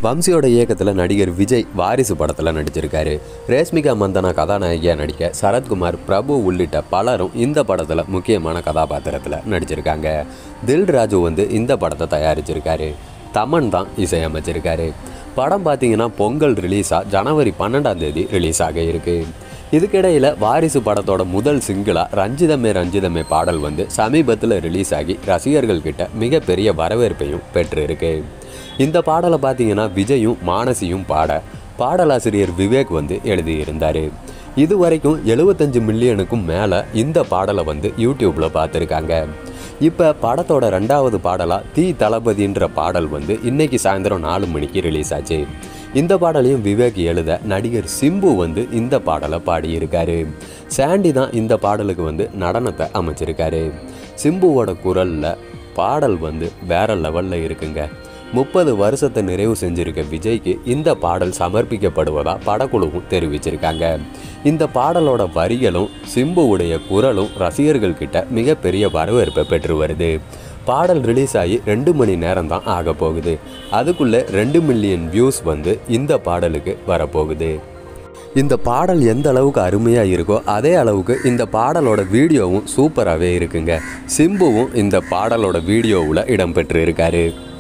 வம்சியோட இயக்கத்தில் நடிகர் விஜய் வாரிசு படத்தில் நடிச்சிருக்காரு ரேஷ்மிகா மந்தனா கதாநாயகியாக நடிக்க சரத்குமார் பிரபு உள்ளிட்ட பலரும் இந்த படத்தில் முக்கியமான கதாபாத்திரத்தில் நடிச்சிருக்காங்க தில் ராஜு வந்து இந்த படத்தை தயாரிச்சிருக்காரு தமன் தான் இசையமைச்சிருக்காரு படம் பார்த்தீங்கன்னா பொங்கல் ரிலீஸாக ஜனவரி பன்னெண்டாம் தேதி ரிலீஸ் ஆக இருக்கு இதுக்கிடையில் வாரிசு படத்தோட முதல் சிங்கிளா ரஞ்சிதமே ரஞ்சிதமே பாடல் வந்து சமீபத்தில் ரிலீஸ் ஆகி ரசிகர்கள் கிட்ட மிகப்பெரிய வரவேற்பையும் பெற்றிருக்கு இந்த பாடலை பார்த்தீங்கன்னா விஜயும் மானசியும் பாட பாடலாசிரியர் விவேக் வந்து எழுதியிருந்தார் இது வரைக்கும் எழுபத்தஞ்சு மில்லியனுக்கும் மேலே இந்த பாடலை வந்து யூடியூப்பில் பார்த்துருக்காங்க இப்போ படத்தோட ரெண்டாவது பாடலாக தீ தளபதின்ற பாடல் வந்து இன்னைக்கு சாயந்தரம் நாலு மணிக்கு ரிலீஸ் ஆச்சு இந்த பாடலையும் விவேக் எழுத நடிகர் சிம்பு வந்து இந்த பாடலை பாடியிருக்காரு சாண்டி தான் இந்த பாடலுக்கு வந்து நடனத்தை அமைச்சிருக்காரு சிம்புவோட குரலில் பாடல் வந்து வேற லெவலில் இருக்குங்க முப்பது வருஷத்தை நிறைவு செஞ்சிருக்க விஜய்க்கு இந்த பாடல் சமர்ப்பிக்கப்படுவதா படக்குழுவும் தெரிவிச்சிருக்காங்க இந்த பாடலோட வரிகளும் சிம்புவுடைய குரலும் ரசிகர்கள் கிட்ட மிகப்பெரிய வரவேற்பை பெற்று வருது பாடல் ரிலீஸ் ஆகி ரெண்டு மணி நேரம் தான் ஆக போகுது அதுக்குள்ளே ரெண்டு மில்லியன் வியூஸ் வந்து இந்த பாடலுக்கு வரப்போகுது இந்த பாடல் எந்த அளவுக்கு அருமையாக இருக்கோ அதே அளவுக்கு இந்த பாடலோட வீடியோவும் சூப்பராகவே இருக்குங்க சிம்புவும் இந்த பாடலோட வீடியோவில் இடம்பெற்று இருக்காரு